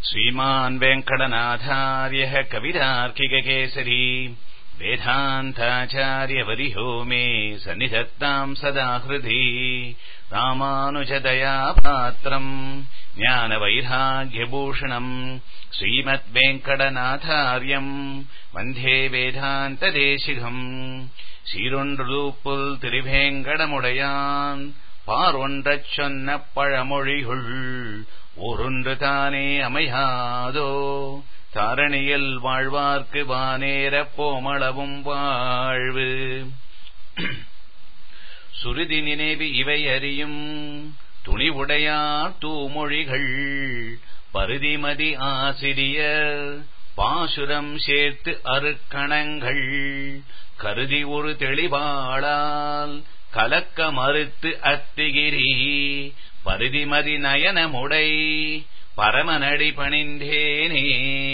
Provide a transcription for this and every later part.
श्रीमान् वेङ्कटनाथार्यः कविरार्किककेसरी वेदान्ताचार्यवरिहो मे सन्निधत्ताम् सदा हृदि रामानुजदया पात्रम् ज्ञानवैराग्यभूषणम् श्रीमद्वेङ्कटनाथार्यम् वन्दे வேதாந்ததேசிகம் சீரொன்றுதூப்புல் திருவேங்கடமுடையான் பாரொன்றச் சொன்ன பழமொழிகள் ஒரொன்று தானே அமையாதோ தாரணியில் வாழ்வார்க்கு வானேரப் போமளவும் வாழ்வு சுருதி நினைவு இவை அறியும் துணிவுடையார் தூமொழிகள் பருதிமதி ஆசிரியர் பாசுரம் சேர்த்து அருக்கணங்கள் கருதி ஒரு தெளிவாளால் கலக்க மறுத்து அத்திகிரி பருதிமதி நயனமுடை பரமனடி பணிந்தேனே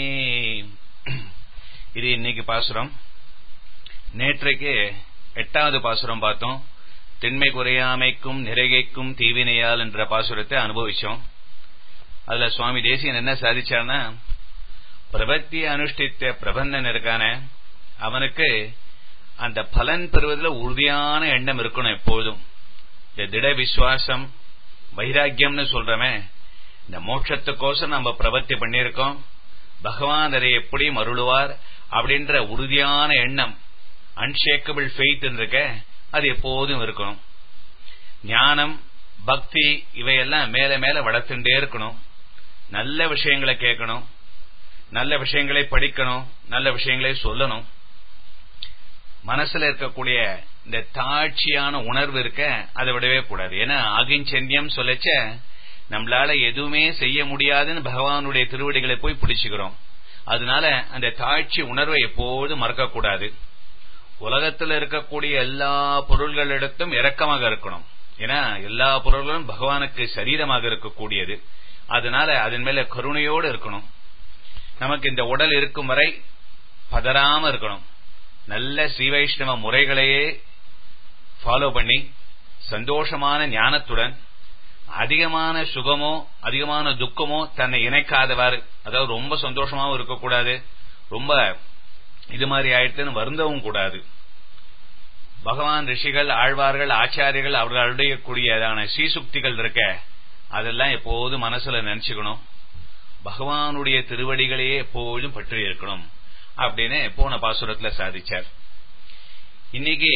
இது இன்னைக்கு பாசுரம் நேற்றைக்கு எட்டாவது பாசுரம் பார்த்தோம் திண்மை குறையாமைக்கும் நிறைகைக்கும் தீவினையால் என்ற பாசுரத்தை அனுபவிச்சோம் அதுல சுவாமி தேசியன் என்ன சாதிச்சார்னா பிரபத்தியை அனுஷ்டித்த பிரபந்தன் இருக்கான அவனுக்கு அந்த பலன் பெறுவதில் உறுதியான எண்ணம் இருக்கணும் எப்பொழுதும் இந்த திட விசுவாசம் வைராக்கியம்னு சொல்றமே இந்த மோட்சத்துக்கோசம் நம்ம பிரபத்தி பண்ணியிருக்கோம் பகவான் அதை எப்படி மருளுவார் அப்படின்ற உறுதியான எண்ணம் அன்ஷேக்கபிள் ஃபெய்த் இருக்க அது எப்போதும் இருக்கணும் ஞானம் பக்தி இவையெல்லாம் மேல மேல வளர்த்துட்டே இருக்கணும் நல்ல விஷயங்களை கேட்கணும் நல்ல விஷயங்களை படிக்கணும் நல்ல விஷயங்களை சொல்லணும் மனசுல இருக்கக்கூடிய இந்த தாட்சியான உணர்வு இருக்க அதை விடவே கூடாது ஏன்னா அகிஞ்சன்யம் சொல்லச்ச நம்மளால எதுவுமே செய்ய முடியாதுன்னு பகவானுடைய திருவடிகளை போய் பிடிச்சுக்கிறோம் அதனால அந்த தாட்சி உணர்வை எப்போதும் மறக்கக்கூடாது உலகத்தில் இருக்கக்கூடிய எல்லா பொருள்களிடத்தும் இரக்கமாக இருக்கணும் ஏன்னா எல்லா பொருள்களும் பகவானுக்கு சரீரமாக இருக்கக்கூடியது அதனால அதன் மேல கருணையோடு இருக்கணும் நமக்கு இந்த உடல் இருக்கும் வரை பதறாம இருக்கணும் நல்ல ஸ்ரீ வைஷ்ணவ முறைகளையே ஃபாலோ பண்ணி சந்தோஷமான ஞானத்துடன் அதிகமான சுகமோ அதிகமான துக்கமோ தன்னை இணைக்காதவாறு அதாவது ரொம்ப சந்தோஷமாவும் இருக்கக்கூடாது ரொம்ப இது மாதிரி ஆயிடுத்துன்னு வருந்தவும் கூடாது பகவான் ரிஷிகள் ஆழ்வார்கள் ஆச்சாரியர்கள் அவர்கள் அடையக்கூடியதான ஸ்ரீசுக்திகள் இருக்க அதெல்லாம் எப்போதும் மனசுல நினைச்சுக்கணும் பகவானுடைய திருவடிகளையே எப்போதும் பற்றி இருக்கணும் அப்படின்னு போன பாசுரத்துல சாதிச்சார் இன்னைக்கு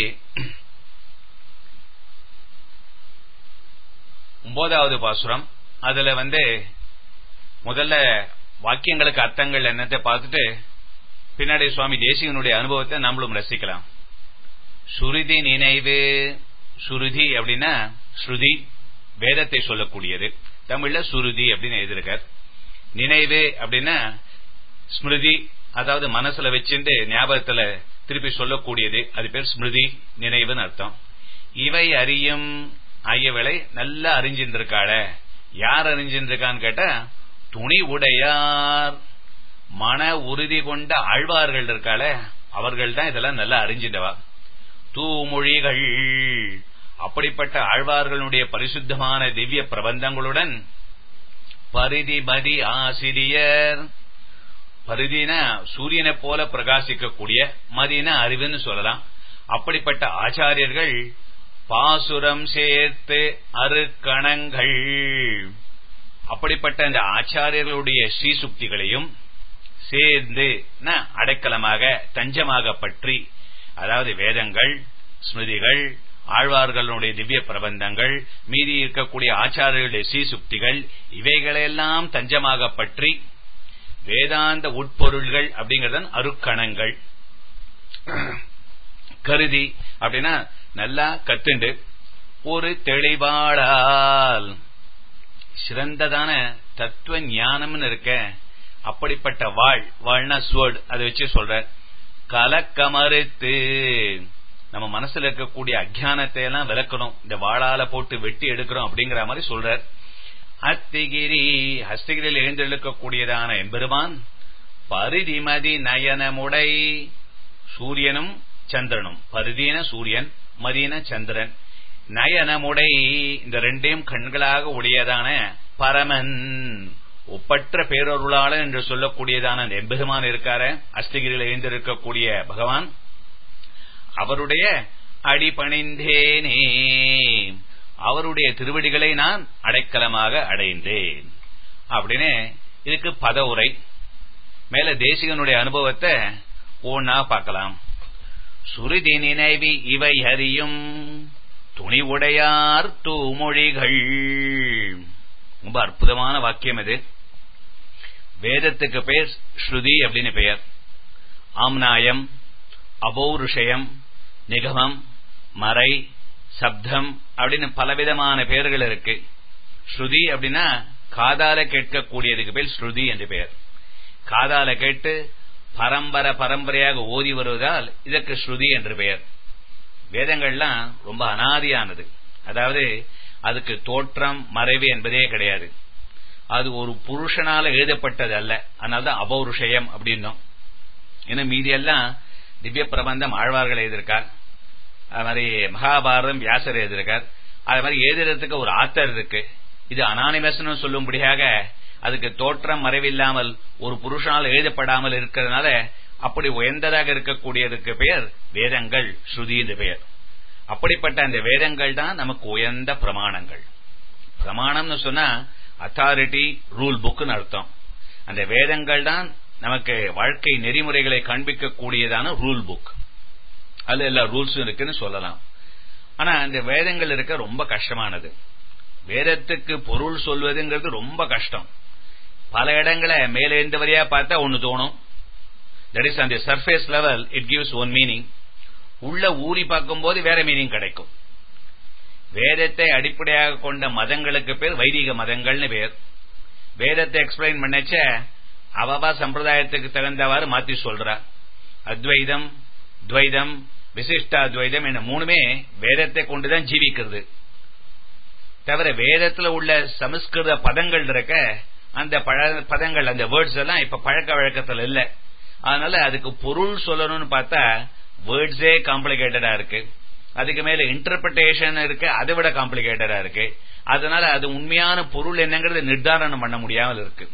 ஒன்பதாவது பாசுரம் அதுல வந்து முதல்ல வாக்கியங்களுக்கு அர்த்தங்கள் என்னத்தை பார்த்துட்டு பின்னாடி சுவாமி தேசிகனுடைய அனுபவத்தை நம்மளும் ரசிக்கலாம் சுருதி நினைவு சுருதி அப்படின்னா ஸ்ருதி வேதத்தை சொல்லக்கூடியது தமிழ்ல சுருதி அப்படின்னு எழுதியிருக்கார் நினைவு அப்படின்னா ஸ்மிருதி அதாவது மனசுல வச்சிருந்து ஞாபகத்துல திருப்பி சொல்லக்கூடியது அது பேர் ஸ்மிருதி நினைவுன்னு அர்த்தம் இவை அறியும் ஆகியவளை நல்லா அறிஞ்சிருக்காள யார் அறிஞ்சிருக்கான்னு கேட்டா துணி உடையார் மன உறுதி கொண்ட ஆழ்வார்கள் இருக்காள அவர்கள் தான் இதெல்லாம் நல்லா அறிஞ்சிட்டவா தூமொழிகள் அப்படிப்பட்ட ஆழ்வார்களுடைய பரிசுத்தமான திவ்ய பிரபந்தங்களுடன் பரிதிமதி ஆசிரியர் பரிதினா சூரியனை போல பிரகாசிக்கக்கூடிய மதினா அறிவுன்னு சொல்லலாம் அப்படிப்பட்ட ஆச்சாரியர்கள் பாசுரம் சேர்த்து அருக்கணங்கள் அப்படிப்பட்ட அந்த ஆச்சாரியர்களுடைய ஸ்ரீசுக்திகளையும் சேர்ந்து அடைக்கலமாக தஞ்சமாக பற்றி அதாவது வேதங்கள் ஸ்மிருதிகள் ஆழ்வார்களுடைய திவ்ய பிரபந்தங்கள் மீதி இருக்கக்கூடிய ஆச்சாரியர்களுடைய ஸ்ரீசுக்திகள் இவைகளெல்லாம் தஞ்சமாக பற்றி வேதாந்த உட்பொருள்கள் அப்படிங்கறதன் அருக்கணங்கள் கருதி அப்படின்னா நல்லா கத்துண்டு ஒரு தெளிவாளால் சிறந்ததான தத்துவ ஞானம்னு இருக்க அப்படிப்பட்ட வாழ் வாழ்னா ஸ்வேர்ட் அதை வச்சு சொல்ற கலக்கமறுத்து நம்ம மனசுல இருக்கக்கூடிய அஜானத்தை எல்லாம் விளக்கணும் இந்த வாழால போட்டு வெட்டி எடுக்கிறோம் அப்படிங்கிற மாதிரி சொல்றார் அத்திகிரி ஹஸ்தகிரியில் எழுந்தெழுக்கக்கூடியதான எம்பெருமான் பரிதிமதி நயனமுடை சூரியனும் சந்திரனும் பரிதீன சூரியன் மதீன சந்திரன் நயனமுடை இந்த ரெண்டையும் கண்களாக உடையதான பரமன் ஒப்பற்ற பேரொருளாளன் என்று சொல்லக்கூடியதான அந்த எம்பெருமான் இருக்கார அஸ்தகிரியில் எழுந்திருக்கக்கூடிய பகவான் அவருடைய அடிபணிந்தேனே அவருடைய திருவடிகளை நான் அடைக்கலமாக அடைந்தேன் அப்படின்னு இதுக்கு பத உரை மேல தேசிகனுடைய அனுபவத்தை ஒன்னா பார்க்கலாம் சுருதி நினைவி இவை அறியும் துணிவுடையார் தூமொழிகள் ரொம்ப அற்புதமான வாக்கியம் இது வேதத்துக்கு பெயர் ஸ்ருதி அப்படின்னு பெயர் ஆம்நாயம் அபௌருஷயம் நிகமம் மறை சப்தம் அப்படின்னு பலவிதமான பெயர்கள் இருக்கு ஸ்ருதி அப்படின்னா காதால கேட்கக்கூடியதுக்கு பேர் ஸ்ருதி என்று பெயர் காதால கேட்டு பரம்பரை பரம்பரையாக ஓதி வருவதால் இதற்கு ஸ்ருதி என்று பெயர் வேதங்கள்லாம் ரொம்ப அனாதியானது அதாவது அதுக்கு தோற்றம் மறைவு என்பதே கிடையாது அது ஒரு புருஷனால எழுதப்பட்டது அல்ல அதனால்தான் அபௌருஷயம் அப்படின்னும் ஏன்னா மீதி எல்லாம் திவ்ய பிரபந்தம் ஆழ்வார்கள் எழுதியிருக்கார் அது மாதிரி மகாபாரதம் வியாசர் எழுதியிருக்கார் அது மாதிரி எழுதுறதுக்கு ஒரு ஆத்தர் இருக்கு இது அனானிமஸ் சொல்லும்படியாக அதுக்கு தோற்றம் மறைவில்லாமல் ஒரு புருஷனால் எழுதப்படாமல் இருக்கிறதுனால அப்படி உயர்ந்ததாக இருக்கக்கூடியதுக்கு பெயர் வேதங்கள் ஸ்ருதி என்று பெயர் அப்படிப்பட்ட அந்த வேதங்கள் தான் நமக்கு உயர்ந்த பிரமாணங்கள் பிரமாணம்னு சொன்னா அத்தாரிட்டி ரூல் புக்னு அர்த்தம் அந்த வேதங்கள் தான் நமக்கு வாழ்க்கை நெறிமுறைகளை காண்பிக்கக்கூடியதான ரூல் புக் அதுல எல்லா ரூல்ஸும் இருக்குன்னு சொல்லலாம் ஆனா இந்த வேதங்கள் இருக்க ரொம்ப கஷ்டமானது வேதத்துக்கு பொருள் சொல்வதுங்கிறது ரொம்ப கஷ்டம் பல இடங்களை மேலே இருந்து வரையா பார்த்தா ஒன்னு தோணும் தட் இஸ் அந்த surface level it gives one meaning உள்ள ஊறி பார்க்கும்போது வேற மீனிங் கிடைக்கும் வேதத்தை அடிப்படையாக கொண்ட மதங்களுக்கு பேர் வைதிக மதங்கள்னு பேர் வேதத்தை எக்ஸ்பிளைன் பண்ணச்ச அவவா சம்பிரதாயத்துக்கு தகுந்தவாறு மாத்தி சொல்றா அத்வைதம் துவைதம் விசிஷ்டாத்வைதம் என மூணுமே வேதத்தை கொண்டுதான் ஜீவிக்கிறது தவிர வேதத்துல உள்ள சமஸ்கிருத பதங்கள் இருக்க அந்த பதங்கள் அந்த வேர்ட்ஸ் எல்லாம் இப்ப பழக்க வழக்கத்துல இல்ல அதனால அதுக்கு பொருள் சொல்லணும்னு பார்த்தா வேர்ட்ஸே காம்ப்ளிகேட்டடா இருக்கு அதுக்கு மேல இன்டர்பிரேஷன் இருக்கு அதை விட காம்ப்ளிகேட்டடா இருக்கு அதனால அது உண்மையான பொருள் என்னங்கிறது நிர்தாரணம் பண்ண முடியாமல் இருக்கு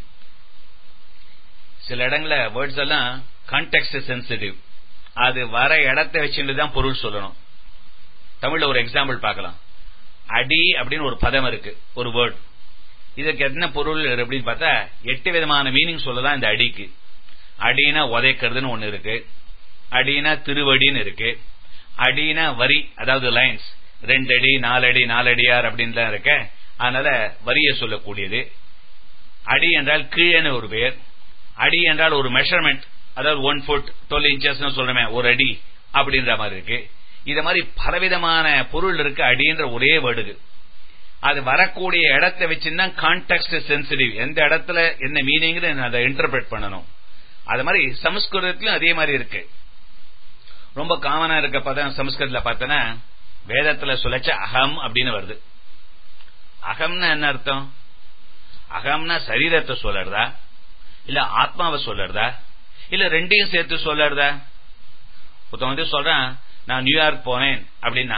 சில இடங்கள வேர்ட்ஸ் எல்லாம் கான்டெக்ட் சென்சிட்டிவ் அது வர இடத்தை வச்சுட்டு தான் பொருள் சொல்லணும் தமிழ்ல ஒரு எக்ஸாம்பிள் பார்க்கலாம் அடி அப்படின்னு ஒரு பதம் இருக்கு ஒரு வேர்ட் இதுக்கு என்ன பொருள் அப்படின்னு பார்த்தா எட்டு விதமான மீனிங் சொல்லலாம் இந்த அடிக்கு அடினா உதைக்கிறதுன்னு ஒண்ணு இருக்கு அடினா திருவடின்னு இருக்கு அடினா வரி அதாவது லைன்ஸ் ரெண்டு அடி நாலு அடி நாலு அடியார் அப்படின்னு இருக்க அதனால வரிய சொல்லக்கூடியது அடி என்றால் கீழேன்னு ஒரு பேர் அடி என்றால் ஒரு மெஷர்மெண்ட் அதாவது ஒன் ஃபுட் டுவெல் இன்ச்சஸ் சொல்றமே ஒரு அடி அப்படின்ற மாதிரி இருக்கு இது மாதிரி பலவிதமான பொருள் இருக்கு அடின்ற ஒரே வேர்டுக்கு அது வரக்கூடிய இடத்தை வச்சுன்னா கான்டெக்ட் சென்சிட்டிவ் எந்த இடத்துல என்ன மீனிங் அதை இன்டர்பிரேட் பண்ணணும் அது மாதிரி சமஸ்கிருதத்திலும் அதே மாதிரி இருக்கு ரொம்ப காமனா இருக்க பதம் சமஸ்கிருதத்துல பார்த்தனா வேதத்துல சொல்லச்ச அகம் அப்படின்னு வருது அகம்னா என்ன அர்த்தம் அகம்னா சரீரத்தை சொல்லறதா இல்ல ஆத்மாவை சொல்லறதா இல்ல ரெண்டையும் சேர்த்து சொல்லறதா ஒருத்தன் வந்து சொல்றான் நான் நியூயார்க் போனேன் அப்படின்னா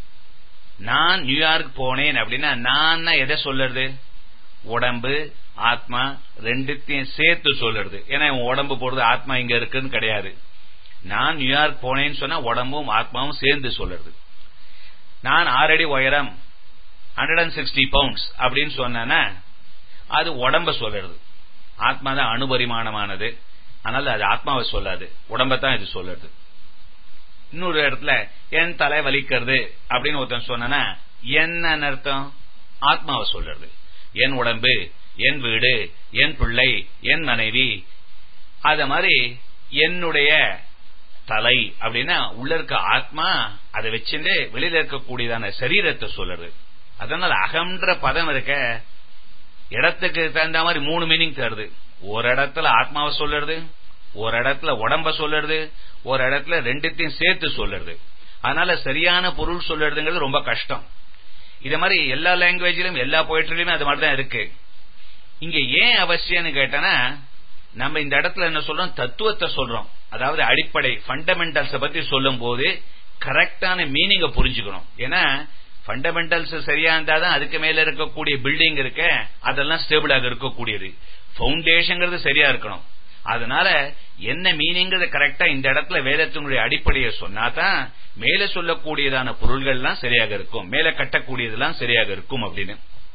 நான் நியூயார்க் போனேன் அப்படின்னா நான் எதை சொல்லுறது உடம்பு ஆத்மா ரெண்டுத்தையும் சேர்த்து சொல்லுறது ஏன்னா உடம்பு போடுறது ஆத்மா இங்க இருக்குன்னு கிடையாது நான் நியூயார்க் போனேன்னு சொன்னா உடம்பும் ஆத்மாவும் சேர்ந்து சொல்லுறது நான் ஆறடி உயரம் ஹண்ட்ரட் அண்ட் சிக்ஸ்டி பவுண்ட்ஸ் அப்படின்னு சொன்னா அது உடம்ப சொல்லுறது ஆத்மா தான் அணுபரிமாணமானது அதனால அது ஆத்மாவை சொல்லாது உடம்பத்தான் இது சொல்லுறது இன்னொரு இடத்துல என் தலை வலிக்கிறது அப்படின்னு ஒருத்தன் சொன்னா என்ன அர்த்தம் ஆத்மாவை சொல்றது என் உடம்பு என் வீடு என் பிள்ளை என் மனைவி அத மாதிரி என்னுடைய தலை அப்படின்னா உள்ள இருக்க ஆத்மா அதை வச்சுட்டு வெளியில இருக்கக்கூடியதான சரீரத்தை சொல்றது அதனால அகம்ன்ற பதம் இருக்க இடத்துக்கு தகுந்த மாதிரி மூணு மீனிங் தருது ஒரு இடத்துல ஆத்மாவை சொல்லுறது ஒரு இடத்துல உடம்ப சொல்லுறது ஒரு இடத்துல ரெண்டுத்தையும் சேர்த்து சொல்லுறது அதனால சரியான பொருள் சொல்லுறதுங்கிறது ரொம்ப கஷ்டம் இத மாதிரி எல்லா லாங்குவேஜிலும் எல்லா போயிட்ரிலுமே அது மாதிரிதான் இருக்கு இங்க ஏன் அவசியம்னு கேட்டனா நம்ம இந்த இடத்துல என்ன சொல்றோம் தத்துவத்தை சொல்றோம் அதாவது அடிப்படை ஃபண்டமெண்டல்ஸ் பத்தி சொல்லும் போது கரெக்டான மீனிங்க புரிஞ்சுக்கணும் ஏன்னா ஃபண்டமெண்டல்ஸ் சரியா இருந்தாதான் அதுக்கு மேல இருக்கக்கூடிய பில்டிங் இருக்க அதெல்லாம் ஸ்டேபிளாக இருக்கக்கூடியது பவுண்டேஷன்ங்கிறது சரியா இருக்கணும் அதனால என்ன மீனிங்கிறத கரெக்டா இந்த இடத்துல வேதத்தினுடைய அடிப்படையை சொன்னாதான் மேல சொல்லக்கூடியதான பொருள்கள்லாம் சரியாக இருக்கும் மேல கட்டக்கூடியதெல்லாம் சரியாக இருக்கும் அப்படின்னு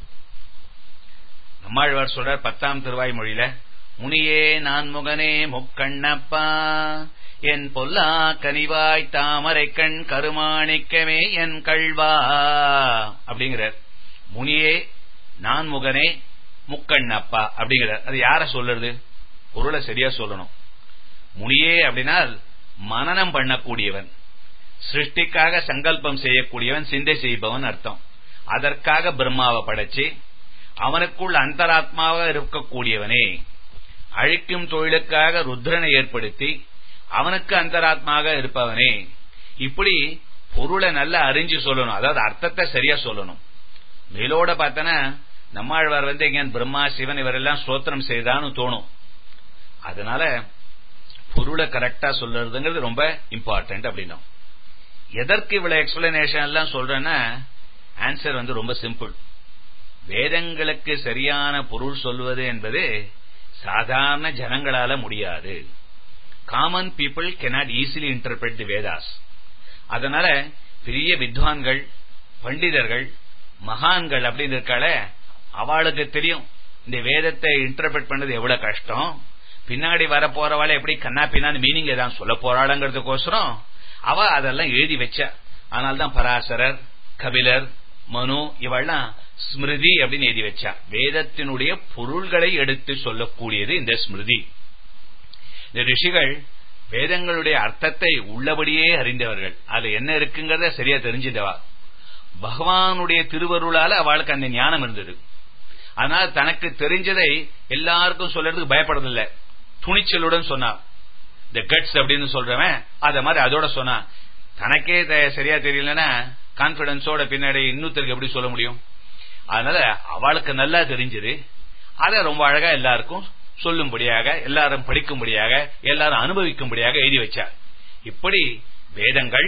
நம்மாழ்வார் சொல்றார் பத்தாம் திருவாய் மொழியில முனியே நான் முகனே முக்கண்ணப்பா என் பொல்லா கனிவாய் தாமரை கண் கருமாணிக்கமே என் கல்வா அப்படிங்கிறார் முனியே நான் முகனே முக்கண்ணப்பா அப்படிங்கிறார் அது யார சொல்றது பொருளை சரியா சொல்லணும் முனியே அப்படின்னா மனநம் பண்ணக்கூடியவன் சிருஷ்டிக்காக சங்கல்பம் செய்யக்கூடியவன் சிந்தை செய்பவன் அர்த்தம் அதற்காக பிரம்மாவை படைச்சு அவனுக்குள் அந்தராத்மாவாக இருக்கக்கூடியவனே அழிக்கும் தொழிலுக்காக ருத்ரனை ஏற்படுத்தி அவனுக்கு அந்தராத்மாக இருப்பவனே இப்படி பொருளை நல்லா அறிஞ்சு சொல்லணும் அதாவது அர்த்தத்தை சரியா சொல்லணும் மேலோட பார்த்தனா நம்மாழ்வார் வந்து எங்க பிரம்மா சிவன் இவரெல்லாம் ஸ்தோத்திரம் செய்தான்னு தோணும் அதனால பொருளை கரெக்டா சொல்றதுங்கிறது ரொம்ப இம்பார்ட்டன்ட் அப்படின்னும் எதற்கு இவ்வளவு எக்ஸ்பிளனேஷன் எல்லாம் சொல்றேன்னா ஆன்சர் வந்து ரொம்ப சிம்பிள் வேதங்களுக்கு சரியான பொருள் சொல்வது என்பது சாதாரண ஜனங்களால முடியாது common people cannot easily interpret the Vedas அதனால பெரிய வித்வான்கள் பண்டிதர்கள் மகான்கள் அப்படின்னு இருக்கால அவளுக்கு தெரியும் இந்த வேதத்தை இன்டர்பிரட் பண்ணது எவ்வளவு கஷ்டம் பின்னாடி வர போறவாள எப்படி கண்ணா பின்னாடி மீனிங் ஏதாவது சொல்ல போறாளுங்கிறதுக்கோசரம் அவ அதெல்லாம் எழுதி வச்ச அதனால்தான் பராசரர் கபிலர் மனு இவெல்லாம் ஸ்மிருதி அப்படின்னு எழுதி வச்சா வேதத்தினுடைய பொருள்களை எடுத்து சொல்லக்கூடியது இந்த ஸ்மிருதி இந்த ரிஷிகள் வேதங்களுடைய அர்த்தத்தை உள்ளபடியே அறிந்தவர்கள் அதுல என்ன இருக்குங்கிறத சரியா தெரிஞ்சிட்டவா பகவானுடைய திருவருளால அவளுக்கு அந்த ஞானம் இருந்தது அதனால தனக்கு தெரிஞ்சதை எல்லாருக்கும் சொல்றதுக்கு பயப்படுறதில்ல துணிச்சலுடன் சொன்னா இந்த கட்ஸ் அப்படின்னு சொல்றவன் அத மாதிரி அதோட சொன்னா தனக்கே சரியா தெரியலன்னா கான்பிடன்ஸோட பின்னாடி இன்னொருத்தருக்கு எப்படி சொல்ல முடியும் அதனால அவளுக்கு நல்லா தெரிஞ்சது அதை ரொம்ப அழகா எல்லாருக்கும் சொல்லும்படியாக எல்லாரும் படிக்கும்படியாக எல்லாரும் அனுபவிக்கும்படியாக எழுதி வச்சார் இப்படி வேதங்கள்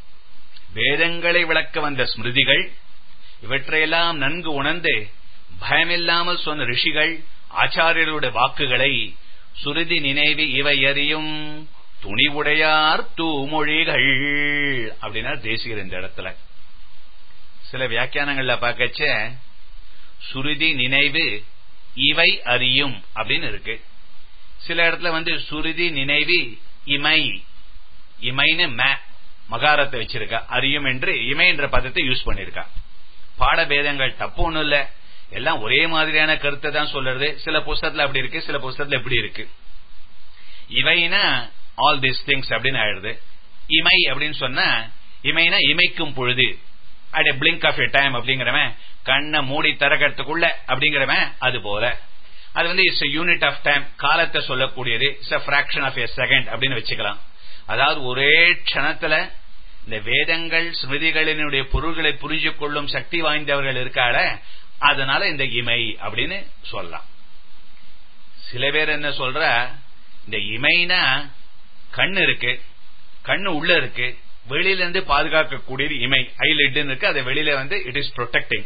வேதங்களை விளக்க வந்த ஸ்மிருதிகள் இவற்றையெல்லாம் நன்கு உணர்ந்து பயமில்லாமல் சொன்ன ரிஷிகள் ஆச்சாரியர்களுடைய வாக்குகளை சுருதி நினைவு இவை அறியும் துணிவுடையார் தூமொழிகள் அப்படின்னா தேசிகர் இந்த இடத்துல சில வியாக்கியானங்கள்ல பார்க்கச்ச சுருதி நினைவு இவை அறியும் அப்படின்னு இருக்கு சில இடத்துல வந்து சுருதி நினைவு இமை இமைன்னு மே மகாரத்தை வச்சிருக்கா அறியும் என்று இமை என்ற பதத்தை யூஸ் பண்ணிருக்கா பாடபேதங்கள் தப்பு ஒண்ணும் இல்ல எல்லாம் ஒரே மாதிரியான கருத்தை தான் சொல்றது சில புஸ்தகத்துல அப்படி இருக்கு சில புஸ்தகத்துல எப்படி இருக்கு இவைனா ஆல் திஸ் திங்ஸ் அப்படின்னு ஆயிடுது இமை அப்படின்னு சொன்னா இமைனா இமைக்கும் பொழுது at blink of a time அப்படிங்கிறவன் கண்ணை மூடி திறக்கிறதுக்குள்ள அப்படிங்கிறவன் அது போல அது வந்து இட்ஸ் யூனிட் ஆஃப் டைம் காலத்தை சொல்லக்கூடியது it's a fraction of a second அப்படின்னு வச்சுக்கலாம் அதாவது ஒரே க்ஷணத்துல இந்த வேதங்கள் ஸ்மிருதிகளினுடைய பொருள்களை புரிஞ்சு கொள்ளும் சக்தி வாய்ந்தவர்கள் இருக்கால அதனால இந்த இமை அப்படின்னு சொல்லலாம் சில பேர் என்ன சொல்ற இந்த இமைனா கண்ணு இருக்கு கண்ணு உள்ள இருக்கு வெளியில இருந்து பாதுகாக்கக்கூடியது இமை ஐலிட்னு இருக்கு அது வெளியில வந்து இட் இஸ் ப்ரொடெக்டிங்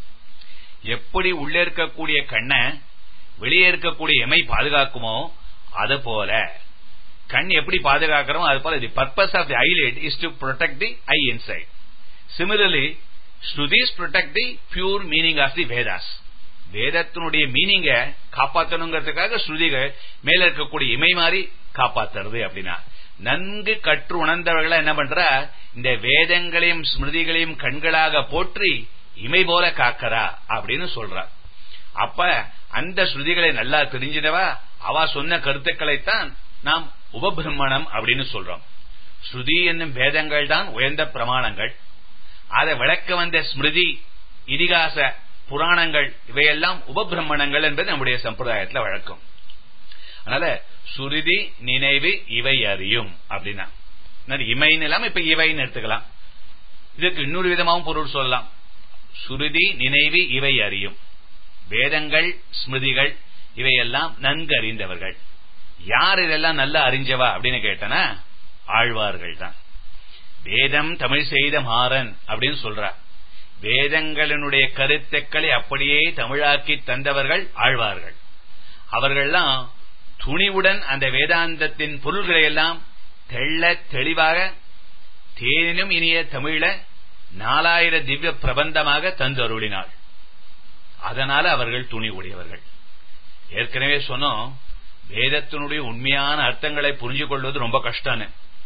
எப்படி உள்ள இருக்கக்கூடிய கண்ணை வெளியே இருக்கக்கூடிய இமை பாதுகாக்குமோ அது போல கண் எப்படி பாதுகாக்கிறோம் அது போல the purpose of the eyelid is to protect the eye inside similarly Shrutis protect the pure meaning of the Vedas வேதத்தினுடைய மீனிங்க காப்பாற்றணுங்கிறதுக்காக ஸ்ருதிகள் மேல இருக்கக்கூடிய இமை மாதிரி காப்பாத்துறது அப்படின்னா நன்கு கற்று உணர்ந்தவர்களா என்ன பண்ற இந்த வேதங்களையும் ஸ்மிருதிகளையும் கண்களாக போற்றி இமை போல காக்கறா அப்படின்னு சொல்றா அப்ப அந்த ஸ்ருதிகளை நல்லா தெரிஞ்சினவா அவ சொன்ன கருத்துக்களைத்தான் நாம் உபபிரமணம் அப்படின்னு சொல்றோம் ஸ்ருதி என்னும் வேதங்கள் தான் உயர்ந்த பிரமாணங்கள் அதை விளக்க வந்த ஸ்மிருதி இதிகாச புராணங்கள் இவையெல்லாம் உபபிரமணங்கள் என்பது நம்முடைய சம்பிரதாயத்துல வழக்கம் அதனால சுருதி நினைவு இவை அறியும் அப்படின்னா இமைன்னு இல்லாம இப்ப இவைன்னு எடுத்துக்கலாம் இதுக்கு இன்னொரு விதமாகவும் பொருள் சொல்லலாம் சுருதி நினைவு இவை அறியும் வேதங்கள் ஸ்மிருதிகள் இவையெல்லாம் நன்கு அறிந்தவர்கள் யார் இதெல்லாம் நல்லா அறிஞ்சவா அப்படின்னு கேட்டனா ஆழ்வார்கள் தான் வேதம் தமிழ் செய்த மாறன் அப்படின்னு சொல்றா வேதங்களினுடைய கருத்துக்களை அப்படியே தமிழாக்கி தந்தவர்கள் ஆழ்வார்கள் அவர்கள்லாம் துணிவுடன் அந்த வேதாந்தத்தின் பொருள்களை எல்லாம் தெள்ள தெளிவாக தேனினும் இனிய தமிழ நாலாயிர திவ்ய பிரபந்தமாக தந்து அருளினாள் அதனால அவர்கள் துணி உடையவர்கள் ஏற்கனவே சொன்னோம் வேதத்தினுடைய உண்மையான அர்த்தங்களை புரிஞ்சு கொள்வது ரொம்ப கஷ்டம்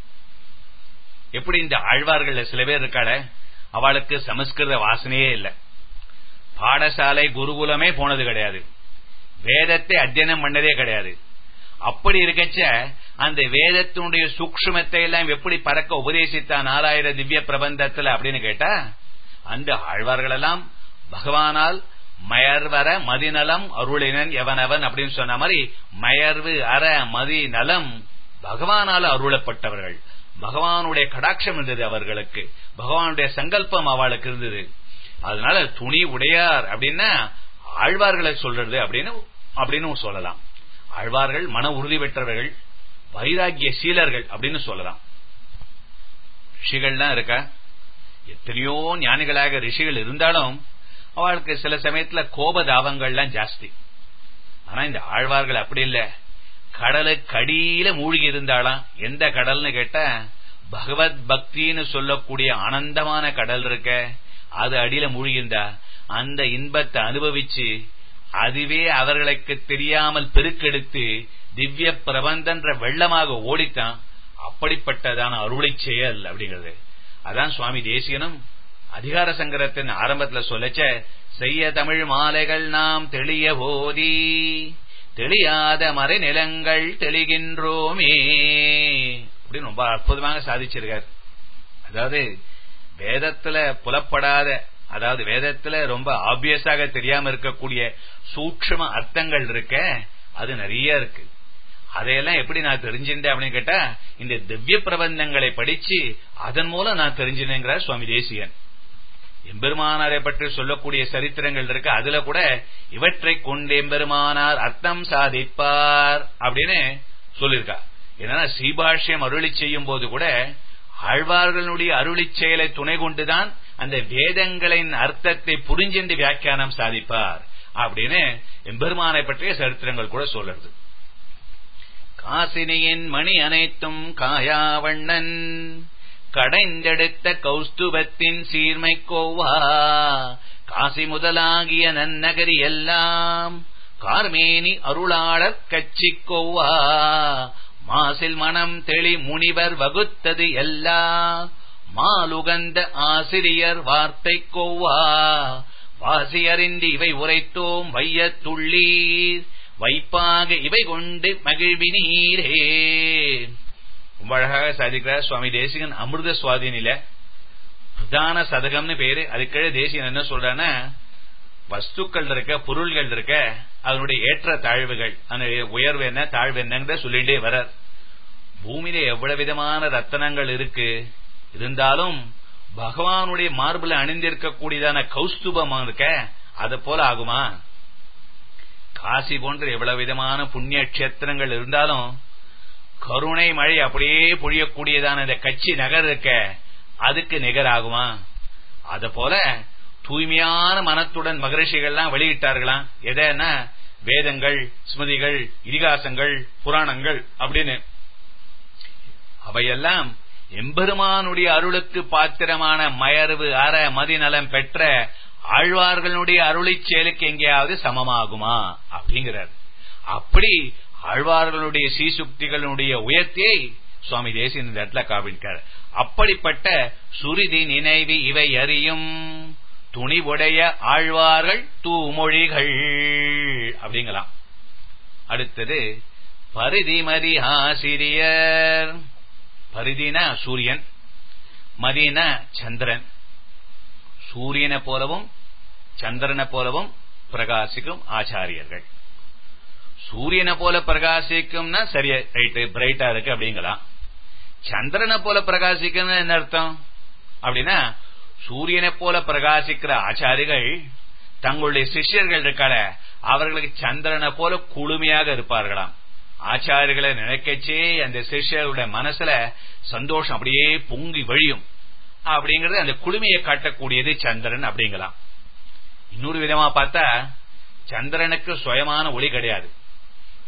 எப்படி இந்த ஆழ்வார்கள் சில பேர் இருக்காள அவளுக்கு சமஸ்கிருத வாசனையே இல்லை பாடசாலை குருகுலமே போனது கிடையாது வேதத்தை அத்தியனம் பண்ணதே கிடையாது அப்படி இருக்கச்ச அந்த வேதத்தினுடைய சூக்ஷ்மத்தை எல்லாம் எப்படி பறக்க உபதேசித்தா நாலாயிரம் திவ்ய பிரபந்தத்துல அப்படின்னு கேட்டா அந்த ஆழ்வார்கள் எல்லாம் பகவானால் மயர்வர மதிநலம் அருளினன் எவனவன் அப்படின்னு சொன்ன மாதிரி மயர்வு அற மதி நலம் பகவானால் அருளப்பட்டவர்கள் பகவானுடைய கடாட்சம் இருந்தது அவர்களுக்கு பகவானுடைய சங்கல்பம் அவளுக்கு இருந்தது அதனால துணி உடையார் அப்படின்னா ஆழ்வார்களை சொல்றது அப்படின்னு அப்படின்னு சொல்லலாம் ஆழ்வார்கள் மன உறுதி பெற்றவர்கள் வைராகிய சீலர்கள் அப்படின்னு சொல்லலாம் ரிஷிகள்லாம் இருக்க எத்தனையோ ஞானிகளாக ரிஷிகள் இருந்தாலும் அவளுக்கு சில சமயத்துல கோப தாபங்கள்லாம் ஜாஸ்தி ஆனா இந்த ஆழ்வார்கள் அப்படி இல்ல கடலுக்கு அடியில மூழ்கி இருந்தாலாம் எந்த கடல்னு கேட்ட பகவத் பக்தின்னு சொல்லக்கூடிய ஆனந்தமான கடல் இருக்க அது அடியில மூழ்கியிருந்தா அந்த இன்பத்தை அனுபவிச்சு அதுவே அவர்களுக்கு தெரியாமல் பெருக்கெடுத்து திவ்ய பிரபந்தன்ற வெள்ளமாக ஓடித்தான் அப்படிப்பட்டதான அருளை செயல் அப்படிங்கிறது அதான் சுவாமி தேசியனும் அதிகார சங்கரத்தின் ஆரம்பத்துல சொல்லச்ச செய்ய தமிழ் மாலைகள் நாம் தெளிய போதி தெளியாத மறைநிலங்கள் தெளிகின்றோமே அப்படின்னு ரொம்ப அற்புதமாக சாதிச்சிருக்கார் அதாவது வேதத்துல புலப்படாத அதாவது வேதத்துல ரொம்ப ஆப்வியஸாக தெரியாம இருக்கக்கூடிய சூட்சம அர்த்தங்கள் இருக்க அது நிறைய இருக்கு அதையெல்லாம் எப்படி நான் தெரிஞ்சிருந்தேன் அப்படின்னு கேட்டா இந்த திவ்ய பிரபந்தங்களை படிச்சு அதன் மூலம் நான் தெரிஞ்சினேங்கிறார் சுவாமி தேசியன் எம்பெருமானாரை பற்றி சொல்லக்கூடிய சரித்திரங்கள் இருக்கு அதுல கூட இவற்றை கொண்டு எம்பெருமானார் அர்த்தம் சாதிப்பார் அப்படின்னு சொல்லியிருக்கா என்னன்னா ஸ்ரீபாஷ்யம் அருளி செய்யும் போது கூட ஆழ்வார்களுடைய அருளி செயலை துணை கொண்டுதான் அந்த வேதங்களின் அர்த்தத்தை புரிஞ்சென்று வியாக்கியானம் சாதிப்பார் அப்படின்னு எம்பெருமானை பற்றிய சரித்திரங்கள் கூட சொல்றது காசினியின் மணி அனைத்தும் காயாவண்ணன் கடைந்தெடுத்த கௌஸ்துபத்தின் சீர்மை கோவா காசி முதலாகிய நன்னகரி எல்லாம் கார்மேனி அருளாளர் கட்சி கோவா மாசில் மனம் தெளி முனிவர் வகுத்தது எல்லா மாலுகந்த ஆசிரியர் வார்த்தை கோவா வாசியறிந்து இவை உரைத்தோம் வையத்துள்ளீர் வைப்பாக இவை கொண்டு மகிழ்வினீரே ரொம்ப அழகாக சாதிக்கிறார் சுவாமி தேசிகன் அமிர்த சுவாதீனில பிரதான சதகம்னு பேரு அதுக்கே தேசிகன் என்ன சொல்றான்னா வஸ்துக்கள் இருக்க பொருள்கள் இருக்க அதனுடைய ஏற்ற தாழ்வுகள் அந்த உயர்வு என்ன தாழ்வு என்னங்கிற சொல்லிட்டே வரார் பூமியில எவ்வளவு விதமான ரத்தனங்கள் இருக்கு இருந்தாலும் பகவானுடைய மார்பில் அணிந்திருக்கக்கூடியதான கௌஸ்துபம் இருக்க அது போல ஆகுமா காசி போன்ற எவ்வளவு விதமான புண்ணிய கஷேத்திரங்கள் இருந்தாலும் கருணை மழை அப்படியே பொழியக்கூடியதான இந்த கட்சி நகர் இருக்க அதுக்கு நிகர் ஆகுமா அத போல தூய்மையான மனத்துடன் மகரிஷிகள்லாம் வெளியிட்டார்களாம் எதனா வேதங்கள் ஸ்மிருதிகள் இதிகாசங்கள் புராணங்கள் அப்படின்னு அவையெல்லாம் எம்பெருமானுடைய அருளுக்கு பாத்திரமான மயர்வு அற மதிநலம் பெற்ற ஆழ்வார்களுடைய அருளை செயலுக்கு எங்கேயாவது சமமாகுமா அப்படிங்கிறார் அப்படி ஆழ்வார்களுடைய சீசுக்திகளுடைய உயர்த்தியை சுவாமி தேசியன் இந்த இடத்துல காவிட்டார் அப்படிப்பட்ட சுருதி நினைவு இவை அறியும் துணிவுடைய ஆழ்வார்கள் தூமொழிகள் அப்படிங்கலாம் அடுத்தது பரிதிமதி ஆசிரியர் பரிதினா சூரியன் மதின சந்திரன் சூரியனை போலவும் சந்திரனை போலவும் பிரகாசிக்கும் ஆச்சாரியர்கள் சூரியனை போல பிரகாசிக்கும்னா சரியா ரைட்டு பிரைட்டா இருக்கு அப்படிங்கலாம் சந்திரனை போல பிரகாசிக்கணும் என்ன அர்த்தம் அப்படின்னா சூரியனை போல பிரகாசிக்கிற ஆச்சாரிகள் தங்களுடைய சிஷ்யர்கள் இருக்கால அவர்களுக்கு சந்திரனை போல குளுமையாக இருப்பார்களாம் ஆச்சாரிகளை நினைக்கச்சே அந்த சிஷ்யர்களுடைய மனசுல சந்தோஷம் அப்படியே பொங்கி வழியும் அப்படிங்கறது அந்த குளுமையை காட்டக்கூடியது சந்திரன் அப்படிங்கலாம் இன்னொரு விதமா பார்த்தா சந்திரனுக்கு சுயமான ஒளி கிடையாது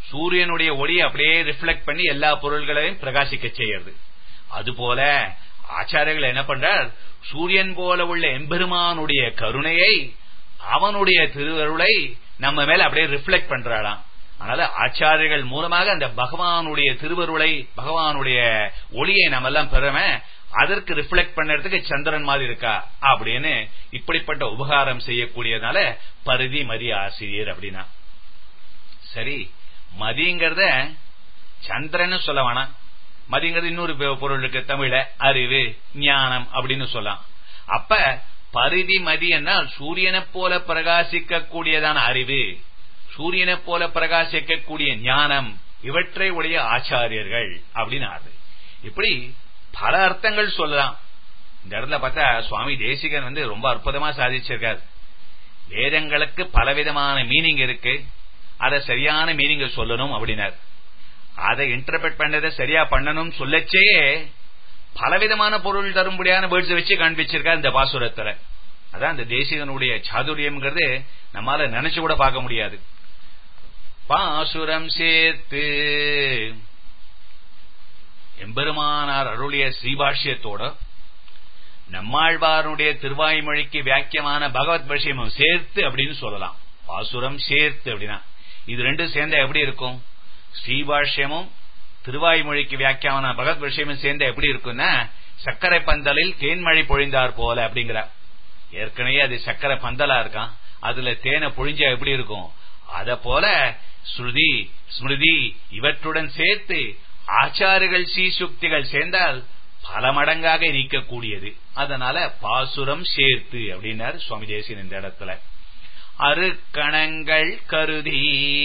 சூரியனுடைய ஒளி அப்படியே ரிஃப்ளெக்ட் பண்ணி எல்லா பொருள்களையும் பிரகாசிக்க செய்யறது அதுபோல ஆச்சாரியர்கள் என்ன பண்றார் சூரியன் போல உள்ள எம்பெருமானுடைய கருணையை அவனுடைய திருவருளை நம்ம மேல அப்படியே ரிஃப்ளெக்ட் பண்றாளாம் அதனால ஆச்சாரியர்கள் மூலமாக அந்த பகவானுடைய திருவருளை பகவானுடைய ஒளியை நம்ம எல்லாம் பெறமே அதற்கு ரிஃப்ளெக்ட் பண்ணறதுக்கு சந்திரன் மாதிரி இருக்கா அப்படின்னு இப்படிப்பட்ட உபகாரம் செய்யக்கூடியதுனால பருதி மதி ஆசிரியர் அப்படின்னா சரி மதிங்கிறத சந்திரன் சொல்ல வேணாம் மதிங்கிறது இன்னொரு பொருள் இருக்கு தமிழ அறிவு ஞானம் அப்படின்னு சொல்லலாம் அப்ப பரிதி மதி என்றால் சூரியனை போல பிரகாசிக்க கூடியதான அறிவு சூரியனை போல பிரகாசிக்கக்கூடிய ஞானம் இவற்றை உடைய ஆச்சாரியர்கள் அப்படின்னு இப்படி பல அர்த்தங்கள் சொல்லலாம் இந்த இடத்துல பார்த்தா சுவாமி தேசிகன் வந்து ரொம்ப அற்புதமா சாதிச்சிருக்காரு வேதங்களுக்கு பலவிதமான மீனிங் இருக்கு அதை சரியான மீனிங்க சொல்லணும் அப்படின்னார் அதை இன்டர்பிரட் பண்ணதை சரியா பண்ணணும் சொல்லச்சே பலவிதமான பொருள் தரும்படியான வேர்ட்ஸ் வச்சு காண்பிச்சிருக்காரு இந்த பாசுரத்துல அதான் இந்த தேசிகனுடைய சாதுரியம்ங்கிறது நம்மால நினைச்சு கூட பார்க்க முடியாது பாசுரம் சேர்த்து எம்பெருமானார் அருளிய ஸ்ரீபாஷ்யத்தோட நம்மாழ்வாருடைய திருவாய்மொழிக்கு வியாக்கியமான பகவத் விஷயமும் சேர்த்து அப்படின்னு சொல்லலாம் பாசுரம் சேர்த்து அப்படின்னா இது ரெண்டும் சேர்ந்தா எப்படி இருக்கும் ஸ்ரீபாஷ்யமும் திருவாய்மொழிக்கு வியாக்கியமான பகவத் விஷயமும் சேர்ந்தா எப்படி இருக்கும்னா சர்க்கரை பந்தலில் தேன்மழை பொழிந்தார் போல அப்படிங்கிற ஏற்கனவே அது சர்க்கரை பந்தலா இருக்கான் அதுல தேனை பொழிஞ்சா எப்படி இருக்கும் அத போல ஸ்ருதி ஸ்மிருதி இவற்றுடன் சேர்த்து ஆச்சாரிகள் சீசுக்திகள் சேர்ந்தால் பல மடங்காக நீக்கக்கூடியது அதனால பாசுரம் சேர்த்து அப்படின்னாரு சுவாமி தேசியன் இந்த இடத்துல அருக்கணங்கள் கருதி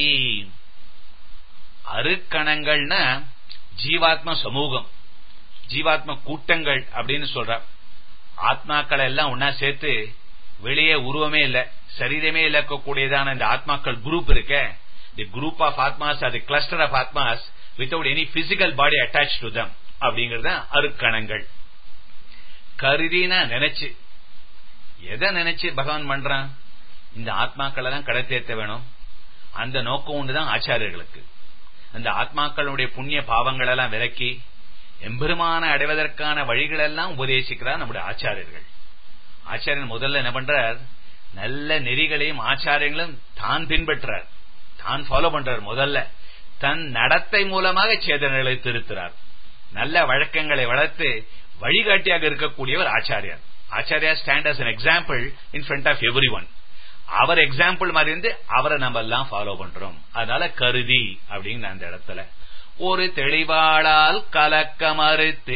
அருக்கணங்கள்னா ஜீவாத்ம சமூகம் ஜீவாத்ம கூட்டங்கள் அப்படின்னு சொல்ற ஆத்மாக்களை எல்லாம் ஒன்னா சேர்த்து வெளியே உருவமே இல்ல சரீரமே இழக்கக்கூடியதான இந்த ஆத்மாக்கள் குரூப் இருக்க தி குரூப் ஆஃப் ஆத்மாஸ் அது cluster of atmas without any physical body attach to them அப்படிங்கறது அருக்கணங்கள் கருதினா நினைச்சு எதை நினைச்சு பகவான் பண்றான் இந்த ஆத்மாக்களை தான் கடை தேர்த்த வேணும் அந்த நோக்கம் ஒன்றுதான் ஆச்சாரியர்களுக்கு அந்த ஆத்மாக்களுடைய புண்ணிய பாவங்கள் எல்லாம் விலக்கி எம்பெருமான அடைவதற்கான வழிகள் எல்லாம் உபதேசிக்கிறார் நம்முடைய ஆச்சாரியர்கள் ஆச்சாரியன் முதல்ல என்ன பண்றார் நல்ல நெறிகளையும் ஆச்சாரியங்களும் தான் பின்பற்றார் தான் ஃபாலோ பண்றார் முதல்ல தன் நடத்தை மூலமாக சேதனைகளை திருத்துறார் நல்ல வழக்கங்களை வளர்த்து வழிகாட்டியாக இருக்கக்கூடியவர் ஆச்சாரியார் Acharya stand as an example in front of every one அவர் எக்ஸாம்பிள் மாதிரி இருந்து அவரை நம்ம எல்லாம் ஃபாலோ பண்றோம் அதனால கருதி அப்படின்னு அந்த இடத்துல ஒரு தெளிவாளால் கலக்க மறுத்து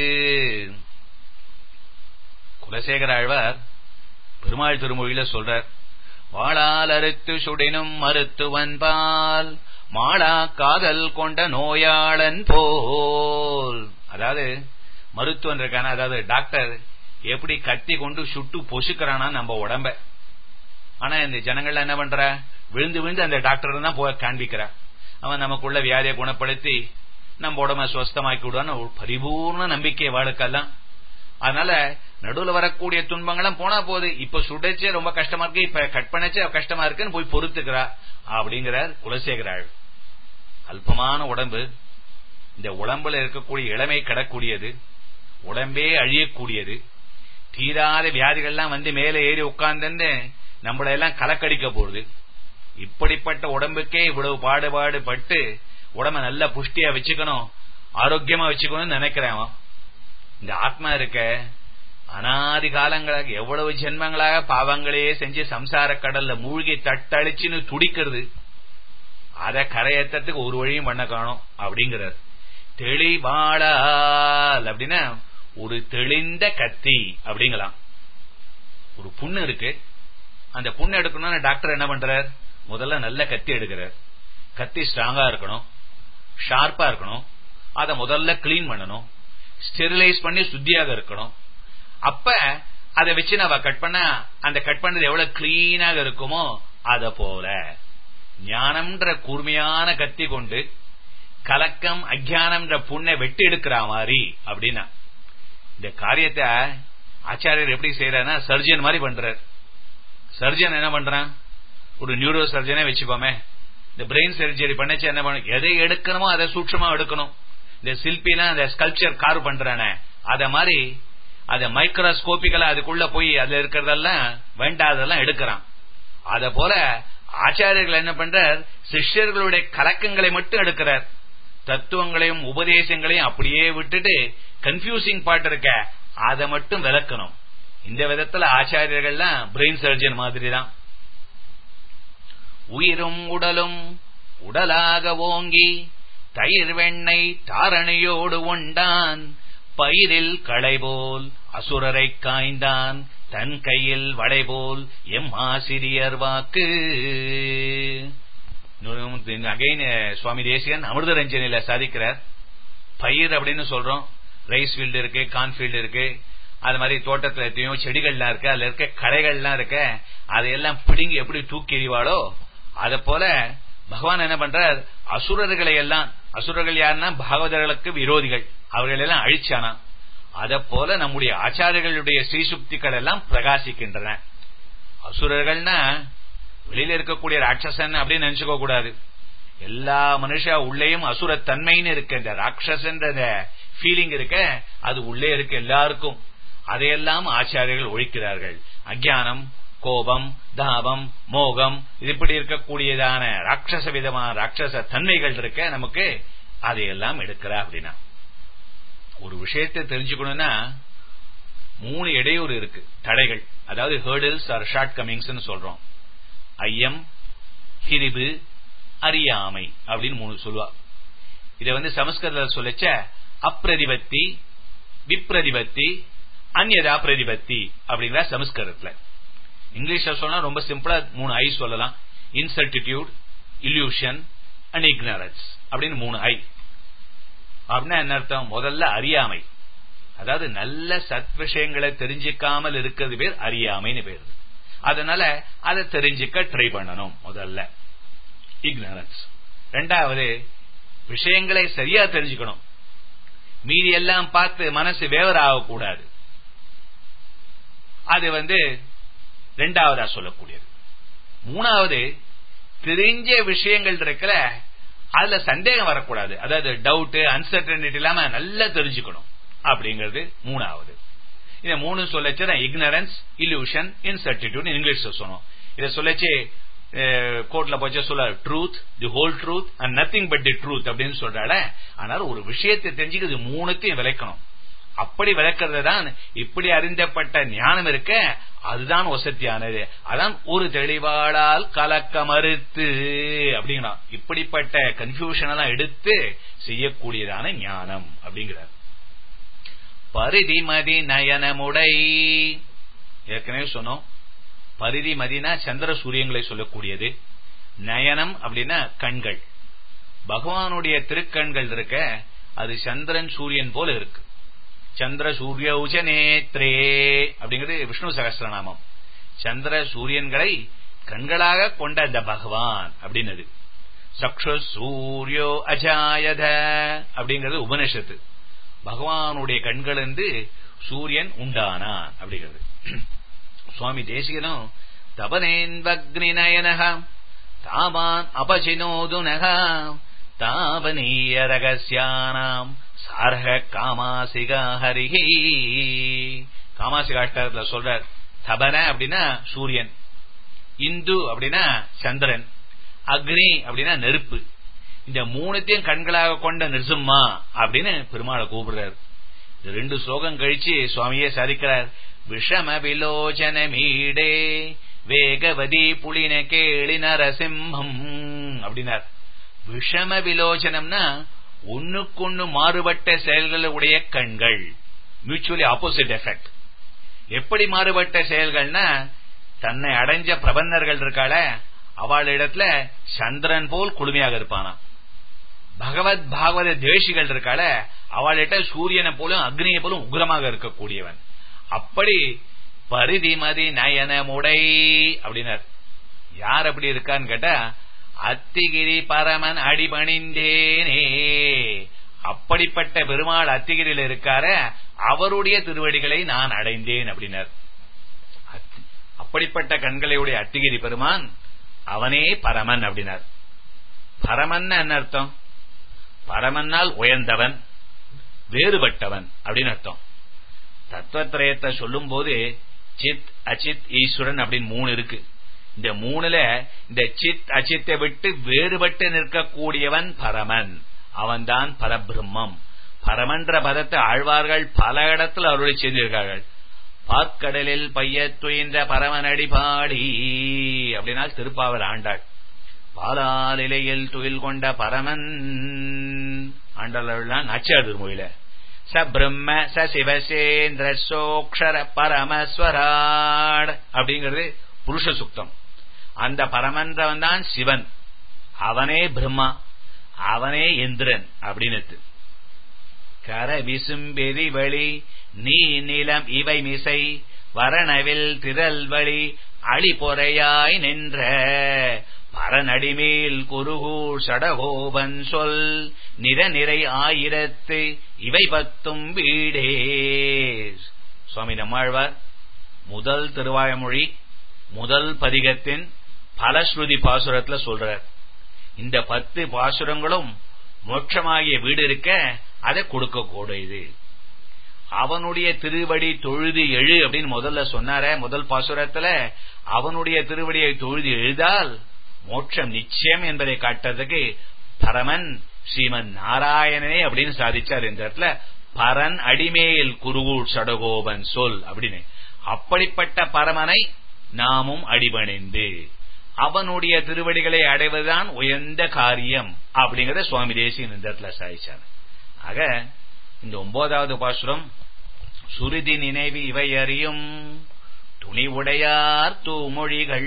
குலசேகர ஆழ்வார் பெருமாள் திருமொழியில சொல்றார் வாழால் அறுத்து சுடினும் மருத்துவன் பால் மாளா காதல் கொண்ட நோயாளன் போல் அதாவது மருத்துவன் இருக்கான அதாவது டாக்டர் எப்படி கத்தி கொண்டு சுட்டு பொசுக்கிறானா நம்ம உடம்ப ஆனா இந்த ஜனங்கள்ல என்ன பண்ற விழுந்து விழுந்து அந்த டாக்டர் தான் போய் காண்பிக்கிற அவன் நமக்குள்ள வியாதியை குணப்படுத்தி நம்ம உடம்ப சுவஸ்தமாக்கி விடுவான்னு ஒரு பரிபூர்ண நம்பிக்கை வாழுக்கெல்லாம் அதனால நடுவுல வரக்கூடிய துன்பங்களும் போனா போகுது இப்ப சுடைச்சே ரொம்ப கஷ்டமா இருக்கு இப்ப கட் பண்ணச்சே கஷ்டமா இருக்குன்னு போய் பொறுத்துக்கிறா அப்படிங்கிறார் குலசேகராள் அல்பமான உடம்பு இந்த உடம்புல இருக்கக்கூடிய இளமை கிடக்கூடியது உடம்பே அழியக்கூடியது தீராத வியாதிகள்லாம் வந்து மேலே ஏறி உட்கார்ந்து நம்மள எல்லாம் கலக்கடிக்க போகுது இப்படிப்பட்ட உடம்புக்கே இவ்வளவு பாடுபாடு பட்டு உடம்ப நல்ல புஷ்டியா வச்சுக்கணும் ஆரோக்கியமா வச்சுக்கணும்னு நினைக்கிறேன் இந்த ஆத்மா இருக்க அனாதி காலங்களாக எவ்வளவு ஜென்மங்களாக பாவங்களையே செஞ்சு சம்சார கடல்ல மூழ்கி தட்டழிச்சுன்னு துடிக்கிறது அத கரையேற்றத்துக்கு ஒரு வழியும் பண்ண காணும் அப்படிங்கிறார் தெளிவாளால் அப்படின்னா ஒரு தெளிந்த கத்தி அப்படிங்களாம் ஒரு புண்ணு இருக்கு அந்த புண்ணு எடுக்கணும்னு டாக்டர் என்ன பண்றார் முதல்ல நல்ல கத்தி எடுக்கிறார் கத்தி ஸ்ட்ராங்கா இருக்கணும் ஷார்ப்பா இருக்கணும் அதை முதல்ல கிளீன் பண்ணணும் ஸ்டெரிலைஸ் பண்ணி சுத்தியாக இருக்கணும் அப்ப அதை வச்சு நம்ம கட் பண்ண அந்த கட் பண்ணது எவ்வளவு கிளீனாக இருக்குமோ அத போல ஞானம்ன்ற கூர்மையான கத்தி கொண்டு கலக்கம் அஜானம்ன்ற புண்ணை வெட்டி எடுக்கிற மாதிரி அப்படின்னா இந்த காரியத்தை ஆச்சாரியர் எப்படி செய்யறாருன்னா சர்ஜன் மாதிரி பண்றார் சர்ஜன் என்ன பண்றான் ஒரு நியூரோ சர்ஜனே வச்சுப்போமே இந்த பிரெயின் சர்ஜரி பண்ணச்சு என்ன பண்ண எதை எடுக்கணுமோ அதை சூட்சமா எடுக்கணும் இந்த சில்பினா அந்த ஸ்கல்ப்சர் கார் பண்றானே அத மாதிரி அத மைக்ரோஸ்கோபிக்கலா அதுக்குள்ள போய் அதுல இருக்கிறதெல்லாம் வேண்டாததெல்லாம் எடுக்கிறான் அத போல ஆச்சாரியர்கள் என்ன பண்றார் சிஷ்யர்களுடைய கலக்கங்களை மட்டும் எடுக்கிறார் தத்துவங்களையும் உபதேசங்களையும் அப்படியே விட்டுட்டு கன்ஃபியூசிங் பாட்டு இருக்க அதை மட்டும் விளக்கணும் இந்த விதத்துல ஆச்சாரியர்கள்லாம் பிரெயின் சர்ஜன் மாதிரி தான் உயிரும் உடலும் உடலாக ஓங்கி தயிர் வெண்ணெய் தாரணையோடு உண்டான் பயிரில் களைபோல் அசுரரை காய்ந்தான் தன் கையில் வளைபோல் எம் ஆசிரியர் வாக்கு அகைன் சுவாமி தேசியன் அமிர்தரஞ்சனில சாதிக்கிறார் பயிர் அப்படின்னு சொல்றோம் ரைஸ் ஃபீல்டு இருக்கு கார்ன்ஃபீல்டு இருக்கு அது மாதிரி தோட்டத்துல எத்தையோ செடிகள்லாம் இருக்கு அதுல இருக்க களைகள்லாம் இருக்க அதையெல்லாம் பிடிங்கி எப்படி தூக்கி எறிவாளோ அத போல பகவான் என்ன பண்றார் அசுரர்களை எல்லாம் அசுரர்கள் யாருன்னா பாகவதர்களுக்கு விரோதிகள் அவர்கள் எல்லாம் அழிச்சானா அத போல நம்முடைய ஆச்சாரியர்களுடைய ஸ்ரீசுக்திகள் எல்லாம் பிரகாசிக்கின்றன அசுரர்கள்னா வெளியில இருக்கக்கூடிய ராட்சசன் அப்படின்னு நினைச்சுக்க கூடாது எல்லா மனுஷ உள்ளேயும் அசுர தன்மைன்னு இருக்கு இந்த ராட்சசன்ற ஃபீலிங் இருக்க அது உள்ளே இருக்கு எல்லாருக்கும் அதையெல்லாம் ஆச்சாரியர்கள் ஒழிக்கிறார்கள் அஜானம் கோபம் தாபம் மோகம் இப்படி இருக்கக்கூடியதான ராட்சச விதமான ராட்சச தன்மைகள் இருக்க நமக்கு அதையெல்லாம் எடுக்கிற அப்படின்னா ஒரு விஷயத்தை தெரிஞ்சுக்கணும்னா மூணு இடையூறு இருக்கு தடைகள் அதாவது ஹேர்டில்ஸ் ஆர் ஷார்ட் கமிங்ஸ் சொல்றோம் ஐயம் கிரிபு அறியாமை அப்படின்னு மூணு சொல்லுவா இத வந்து சமஸ்கிருதத்தில் சொல்லச்ச அப்பிரதிபத்தி விப்ரதிபத்தி அந்யதா பிரதிபத்தி அப்படிங்கிற சமஸ்கிருதத்துல இங்கிலீஷ்ல சொன்னா ரொம்ப சிம்பிளா மூணு ஐ சொல்லலாம் இன்சர்டிடியூட் இல்யூஷன் அண்ட் இக்னரன்ஸ் அப்படின்னு மூணு ஐ அப்படின்னா என்ன அர்த்தம் முதல்ல அறியாமை அதாவது நல்ல சத் விஷயங்களை தெரிஞ்சுக்காமல் இருக்கிறது பேர் அறியாமைன்னு பேர் அதனால அதை தெரிஞ்சுக்க ட்ரை பண்ணணும் முதல்ல இக்னரன்ஸ் ரெண்டாவது விஷயங்களை சரியா தெரிஞ்சுக்கணும் மீதி எல்லாம் பார்த்து மனசு வேவர் ஆகக்கூடாது அது வந்து ரெண்டாவதா சொல்லக்கூடியது மூணாவது தெரிஞ்ச விஷயங்கள் இருக்கிற அதுல சந்தேகம் வரக்கூடாது அதாவது டவுட் அன்சர்டனிட்டி இல்லாம நல்லா தெரிஞ்சுக்கணும் அப்படிங்கிறது மூணாவது இதை மூணு சொல்லச்சு இக்னரன்ஸ் இல்யூஷன் இன்சர்டிடியூட் இங்கிலீஷ் சொன்னோம் இதை சொல்லச்சு கோர்ட்ல போச்சு சொல்ல truth the whole truth and nothing but the truth அப்படின்னு சொல்றால ஆனால் ஒரு விஷயத்தை தெரிஞ்சுக்கிறது மூணுத்தையும் விளக்கணும் அப்படி விளக்கிறது தான் இப்படி அறிந்தப்பட்ட ஞானம் இருக்க அதுதான் வசத்தியானது அதான் ஒரு தெளிவாளால் கலக்க மறுத்து அப்படிங்கிறா இப்படிப்பட்ட கன்ஃபியூஷன் எல்லாம் எடுத்து செய்யக்கூடியதான ஞானம் அப்படிங்கிறார் பரிதி மதி நயனமுடை ஏற்கனவே சொன்னோம் பரிதி மதினா சந்திர சூரியங்களை சொல்லக்கூடியது நயனம் அப்படின்னா கண்கள் பகவானுடைய திருக்கண்கள் இருக்க அது சந்திரன் சூரியன் போல இருக்கு சந்திர சூரிய உஜநேத்ரே அப்படிங்கிறது விஷ்ணு சகசிரநாமம் சந்திர சூரியன்களை கண்களாக கொண்ட அந்த பகவான் அப்படின்னது சக்ஷு சூரியோ அஜாயத அப்படிங்கிறது உபனிஷத்து பகவானுடைய கண்களிலிருந்து சூரியன் உண்டானான் அப்படிங்கிறது சுவாமி தேசிகனும் தபனேன்வக்னி நயனக தாவான் அபசினோதுனக தாபனீய ரகசியானாம் சாரக காமாசிகா ஹரிஹி காமாசிகாஷ்டகத்துல சொல்றார் தபன அப்படின்னா சூரியன் இந்து அப்படின்னா சந்திரன் அக்னி அப்படின்னா நெருப்பு இந்த மூணுத்தையும் கண்களாக கொண்ட நிருசிம்மா அப்படின்னு பெருமாளை கூப்பிடுறார் இந்த ரெண்டு ஸ்லோகம் கழிச்சு சுவாமியே சாதிக்கிறார் விஷம விலோச்சன மீடே வேகவதி புலின கேளி நரசிம்மம் அப்படின்னார் விஷம விலோச்சனம்னா ஒன்னுக்கொன்னு மாறுபட்ட செயல்களுடைய கண்கள் மியூச்சுவலி ஆப்போசிட் எஃபெக்ட் எப்படி மாறுபட்ட செயல்கள்னா தன்னை அடைஞ்ச பிரபந்தர்கள் இருக்காள அவளிடத்துல சந்திரன் போல் குளுமையாக இருப்பானா பகவத் பாகவத தேசிகள் இருக்காள அவளிட்ட சூரியனை போலும் அக்னியை போலும் உக்ரமாக இருக்கக்கூடியவன் அப்படி பரிதிமதி நயனமுடை அப்படின்னார் யார் அப்படி இருக்கான்னு கேட்டா அத்திகிரி பரமன் அடிபணிந்தேனே அப்படிப்பட்ட பெருமாள் அத்திகிரியில் இருக்கார அவருடைய திருவடிகளை நான் அடைந்தேன் அப்படின்னார் அப்படிப்பட்ட கண்களையுடைய அத்திகிரி பெருமான் அவனே பரமன் அப்படின்னார் பரமன் என்ன அர்த்தம் பரமன்னால் உயர்ந்தவன் வேறுபட்டவன் அப்படின்னு அர்த்தம் தத்துவத்திரயத்தை சொல்லும் போது சித் அச்சித் ஈஸ்வரன் அப்படின்னு மூணு இருக்கு இந்த மூணுல இந்த சித் அச்சித்தை விட்டு வேறுபட்டு நிற்கக்கூடியவன் பரமன் அவன்தான் பரபிரம்மம் பரமன்ற பதத்தை ஆழ்வார்கள் பல இடத்துல அருளை செய்திருக்கார்கள் பார்க்கடலில் பைய துயின்ற பரமனடி பாடி அப்படின்னா திருப்பாவர் ஆண்டாள் பாலாலிலையில் துயில் கொண்ட பரமன் ஆண்டாள் நச்சார் திருமொழியில ச பிரம்ம ச சிவசேந்திர சோக்ஷர பரமஸ்வராட் அப்படிங்கிறது புருஷ சுத்தம் அந்த பரமன்றவன் தான் சிவன் அவனே பிரம்மா அவனே இந்திரன் அப்படின்னு கர விசும்பெரி வழி நீ நிலம் இவை மிசை வரணவில் திரல் வழி அழிபொறையாய் நின்ற பரநடிமேல் குருகூர் சடகோபன் சொல் நிற நிறை ஆயிரத்து இவை பத்தும் வீடே சுவாமி நம்மாழ்வார் முதல் திருவாயமொழி முதல் பதிகத்தின் பலஸ்ருதி பாசுரத்துல சொல்றார் இந்த பத்து பாசுரங்களும் மோட்சமாகிய வீடு இருக்க அதை கொடுக்க கூடியது அவனுடைய திருவடி தொழுது எழு அப்படின்னு முதல்ல சொன்னார முதல் பாசுரத்துல அவனுடைய திருவடியை தொழுது எழுதால் மோட்சம் நிச்சயம் என்பதை காட்டுறதுக்கு பரமன் ஸ்ரீமன் நாராயணனே அப்படின்னு சாதிச்சார் இந்த இடத்துல பரன் அடிமேல் குருகூர் சடகோபன் சொல் அப்படின்னு அப்படிப்பட்ட பரமனை நாமும் அடிபணிந்து அவனுடைய திருவடிகளை அடைவதுதான் உயர்ந்த காரியம் அப்படிங்கறத சுவாமி தேசியன் இந்த இடத்துல சாதிச்சார் ஆக இந்த ஒன்பதாவது பாசுரம் சுருதி நினைவு இவை அறியும் துணிவுடையார் தூமொழிகள்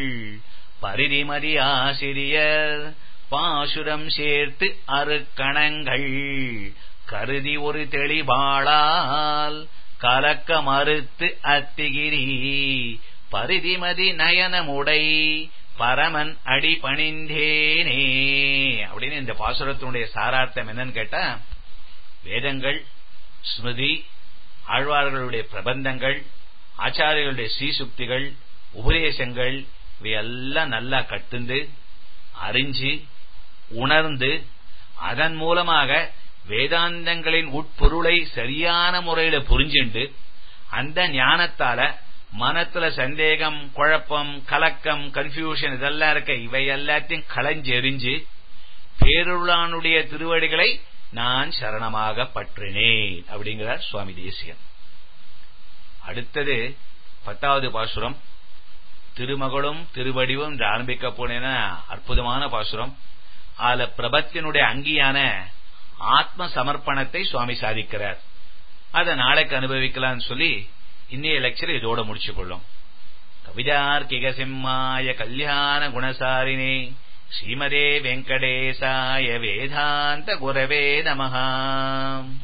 பரிதிமதி ஆசிரியர் பாசுரம் சேர்த்து அருக்கணங்கள் கருதி ஒரு தெளிவாளால் கலக்க மறுத்து அத்திகிரி பரிதிமதி நயனமுடை பரமன் அடி பணிந்தேனே அப்படின்னு இந்த பாசுரத்தினுடைய சாரார்த்தம் என்னன்னு கேட்டா வேதங்கள் ஸ்மிருதி ஆழ்வார்களுடைய பிரபந்தங்கள் ஆச்சாரியர்களுடைய ஸ்ரீசுக்திகள் உபதேசங்கள் இவையெல்லாம் நல்லா கட்டுந்து அறிஞ்சு உணர்ந்து அதன் மூலமாக வேதாந்தங்களின் உட்பொருளை சரியான முறையில புரிஞ்சுண்டு அந்த ஞானத்தால மனத்துல சந்தேகம் குழப்பம் கலக்கம் கன்ஃபியூஷன் இதெல்லாம் இருக்க இவை எல்லாத்தையும் களைஞ்செறிஞ்சு பேருளானுடைய திருவடிகளை நான் சரணமாக பற்றினேன் அப்படிங்கிறார் சுவாமி தேசியன் அடுத்தது பத்தாவது பாசுரம் திருமகளும் திருவடிவும் ஆரம்பிக்க போனேன்னா அற்புதமான பாசுரம் அதுல பிரபத்தினுடைய அங்கியான ஆத்ம சமர்ப்பணத்தை சுவாமி சாதிக்கிறார் அதை நாளைக்கு அனுபவிக்கலாம்னு சொல்லி இன்னைய லெக்சர் இதோட முடிச்சு கொள்ளும் கவிதார்க்கிக சிம்மாய கல்யாண குணசாரினே ஸ்ரீமதே வெங்கடேசாய வேதாந்த குரவே நமஹா